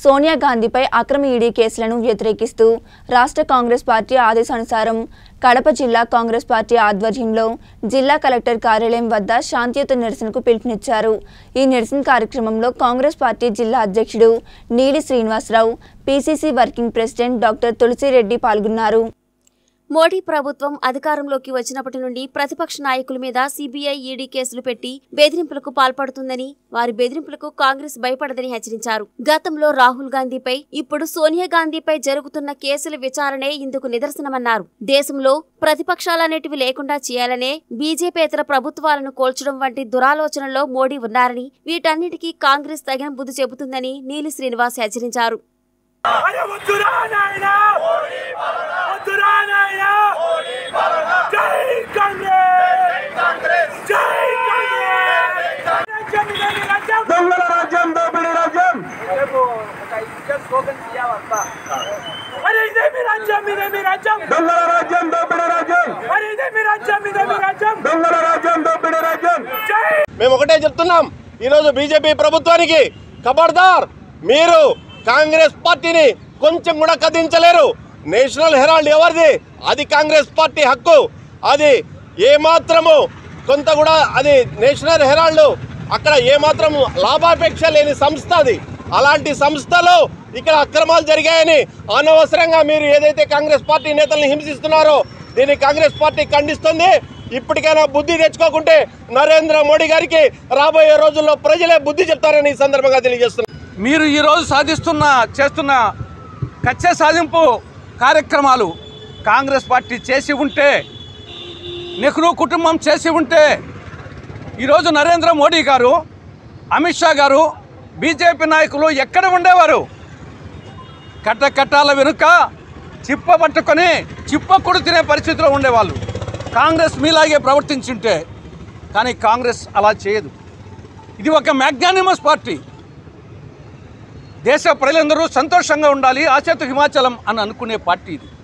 సోనియా గాంధీపై అక్రమ ఈడీ కేసులను వ్యతిరేకిస్తూ రాష్ట్ర కాంగ్రెస్ పార్టీ ఆదేశానుసారం కడప జిల్లా కాంగ్రెస్ పార్టీ ఆధ్వర్యంలో జిల్లా కలెక్టర్ కార్యాలయం వద్ద శాంతియుత నిరసనకు పిలుపునిచ్చారు ఈ నిరసన కార్యక్రమంలో కాంగ్రెస్ పార్టీ జిల్లా అధ్యక్షుడు Needi Srinivasa Rao PCC working president doctor Tulasi Reddy పాల్గొన్నారు మోడీ ప్రభుత్వం అధికారంలోకి వచ్చినప్పటి నుండి ప్రతిపక్ష నాయకుల మీద సిబిఐ ఈడీ కేసులు పెట్టి బెదిరింపులకు పాల్పడుతుందని వారి బెదిరింపులకు కాంగ్రెస్ భయపడదని హెచ్చరించారు గతంలో రాహుల్ గాంధీపై ఇప్పుడు సోనియా గాంధీపై జరుగుతున్న కేసుల విచారణే ఇందుకు నిదర్శనమన్నారు దేశంలో ప్రతిపక్షాలనేటివి లేకుండా చేయాలనే బీజేపీతర ప్రభుత్వాలను కోల్చడం వంటి దురాలోచనలో మోడీ ఉన్నారని వీటన్నిటికీ కాంగ్రెస్ తగిన బుద్ధి చెబుతుందని నీలి శ్రీనివాస్ హెచ్చరించారు అరే వద్దురా నాయనా వద్దురా నాయనా జై కాంగ్రెస్ జై కాంగ్రెస్ రాజ్యం ఇదేమి రాజ్యం దొంగల రాజ్యం దోపిడీ రాజ్యం అరే ఇదేమి రాజ్యం ఇదేమి రాజ్యం దొంగల రాజ్యం దోపిడీ రాజ్యం అరే ఇదేమి రాజ్యం ఇదేమి రాజ్యం దొంగల రాజ్యం దోపిడీ రాజ్యం జై మేము ఒకటే చెప్తున్నాం ఈరోజు బీజేపీ ప్రభుత్వానికి ఖబర్దార్ మీరు కాంగ్రెస్ పార్టీని కొంచెం కూడా కదించలేరు నేషనల్ హెరాల్డ్ ఎవరిది అది కాంగ్రెస్ పార్టీ హక్కు అది ఏమాత్రము కొంత కూడా అది నేషనల్ హెరాల్డ్ అక్కడ ఏమాత్రం లాభాపేక్ష లేని సంస్థ అది అలాంటి సంస్థలో ఇక్కడ అక్రమాలు జరిగాయని అనవసరంగా మీరు ఏదైతే కాంగ్రెస్ పార్టీ నేతల్ని హింసిస్తున్నారో దీన్ని కాంగ్రెస్ పార్టీ ఖండిస్తుంది ఇప్పటికైనా బుద్ధి తెచ్చుకోకుంటే నరేంద్ర మోడీ గారికి రాబోయే రోజుల్లో ప్రజలే బుద్ధి చెప్తారని ఈ సందర్భంగా తెలియజేస్తున్నారు మీరు ఈరోజు సాధిస్తున్న చేస్తున్న కచ్చ సాధింపు కార్యక్రమాలు కాంగ్రెస్ పార్టీ చేసి ఉంటే నెహ్రూ కుటుంబం చేసి ఉంటే ఈరోజు నరేంద్ర మోడీ గారు అమిత్ షా గారు బీజేపీ నాయకులు ఎక్కడ ఉండేవారు కట్ట కట్టాల వెనుక చిప్ప పట్టుకొని చిప్ప కొడు తినే పరిస్థితిలో ఉండేవాళ్ళు కాంగ్రెస్ మీలాగే ప్రవర్తించుంటే కానీ కాంగ్రెస్ అలా చేయదు ఇది ఒక మ్యాగ్నానిమస్ పార్టీ దేశ ప్రజలందరూ సంతోషంగా ఉండాలి ఆచేతు హిమాచలం అని అనుకునే పార్టీ ఇది